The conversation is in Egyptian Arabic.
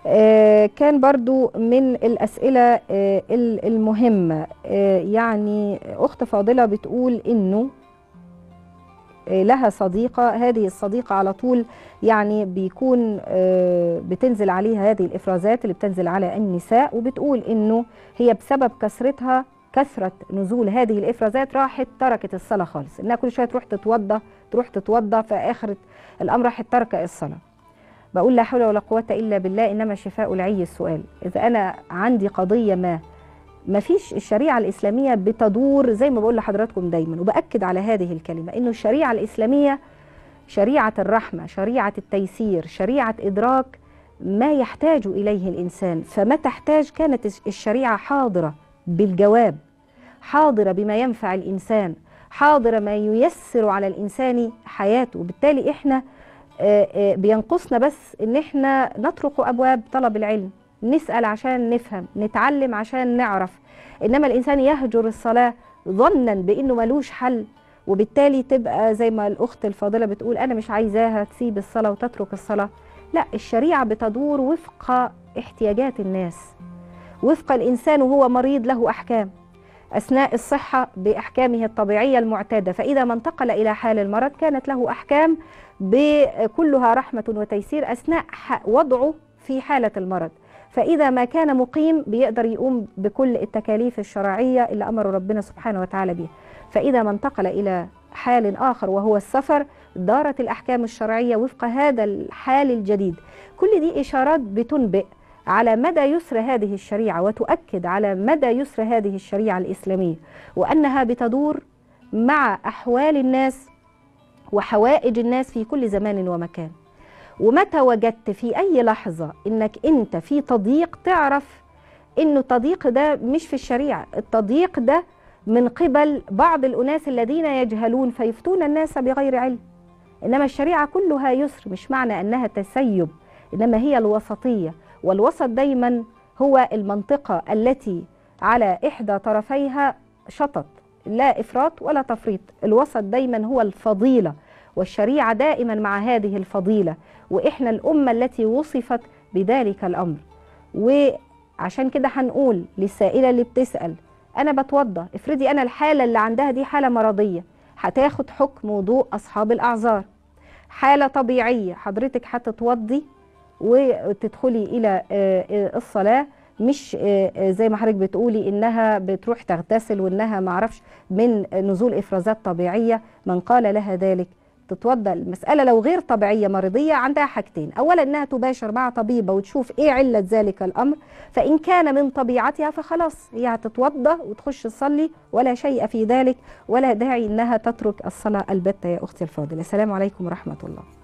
آه، كان برضو من الأسئلة آه، ال- المهمة آه، يعني أخت فاضلة بتقول إنه آه، لها صديقة هذه الصديقة على طول يعني بيكون آه، بتنزل عليها هذه الإفرازات اللي بتنزل على النساء وبتقول إنه هي بسبب كثرتها كثرة نزول هذه الإفرازات راحت تركت الصلاة خالص إنها كل شوية تروح تتوضى تروح تتوضى فآخر الأمر راحت ترك الصلاة بقول لا حول ولا قوة إلا بالله إنما شفاء العي السؤال إذا أنا عندي قضية ما ما فيش الشريعة الإسلامية بتدور زي ما بقول لحضراتكم دايما وبأكد على هذه الكلمة إنه الشريعة الإسلامية شريعة الرحمة شريعة التيسير شريعة إدراك ما يحتاج إليه الإنسان فما تحتاج كانت الشريعة حاضرة بالجواب حاضرة بما ينفع الإنسان حاضرة ما ييسر على الإنسان حياته وبالتالي إحنا آه، آه، بينقصنا بس إن إحنا نطرق أبواب طلب العلم نسأل عشان نفهم نتعلم عشان نعرف إنما الإنسان يهجر الصلاة ظنا بإنه ملوش حل وبالتالي تبقى زي ما الأخت الفاضلة بتقول أنا مش عايزاها تسيب الصلاة وتترك الصلاة لا الشريعة بتدور وفق احتياجات الناس وفق الإنسان وهو مريض له أحكام أثناء الصحة بأحكامه الطبيعية المعتادة فإذا ما انتقل إلى حال المرض كانت له أحكام كلها رحمة وتيسير أثناء ح- وضعه في حالة المرض فإذا ما كان مقيم بيقدر يقوم بكل التكاليف الشرعية اللي أمر ربنا سبحانه وتعالى بها فإذا ما انتقل إلى حال آخر وهو السفر دارت الأحكام الشرعية وفق هذا الحال الجديد كل دي إشارات بتنبئ على مدى يسر هذه الشريعة وتؤكد على مدى يسر هذه الشريعة الإسلامية وأنها بتدور مع أحوال الناس وحوائج الناس في كل زمان ومكان ومتى وجدت في أي لحظة إنك أنت في تضييق تعرف إنه التضييق ده مش في الشريعة التضييق ده من قبل بعض الأناس الذين يجهلون فيفتون الناس بغير علم إنما الشريعة كلها يسر مش معنى أنها تسيب إنما هي الوسطية والوسط دايما هو المنطقة التي على إحدى طرفيها شطط لا إفراط ولا تفريط الوسط دايما هو الفضيلة والشريعة دائما مع هذه الفضيلة وإحنا الأمة التي وصفت بذلك الأمر وعشان كده هنقول للسائلة اللي بتسأل أنا بتوضى افرضي أنا الحالة اللي عندها دي حالة مرضية هتاخد حكم وضوء أصحاب الأعذار حالة طبيعية حضرتك هتتوضي وتدخلي إلى آه، آه، الصلاة مش آه، آه، زي ما حضرتك بتقولي انها بتروح تغتسل وانها معرفش من نزول افرازات طبيعيه من قال لها ذلك تتوضا المساله لو غير طبيعيه مرضيه عندها حاجتين اولا انها تباشر مع طبيبه وتشوف ايه عله ذلك الامر فان كان من طبيعتها فخلاص هي هتتوضا وتخش تصلي ولا شيء في ذلك ولا داعي انها تترك الصلاه البته يا اختي الفاضله السلام عليكم ورحمه الله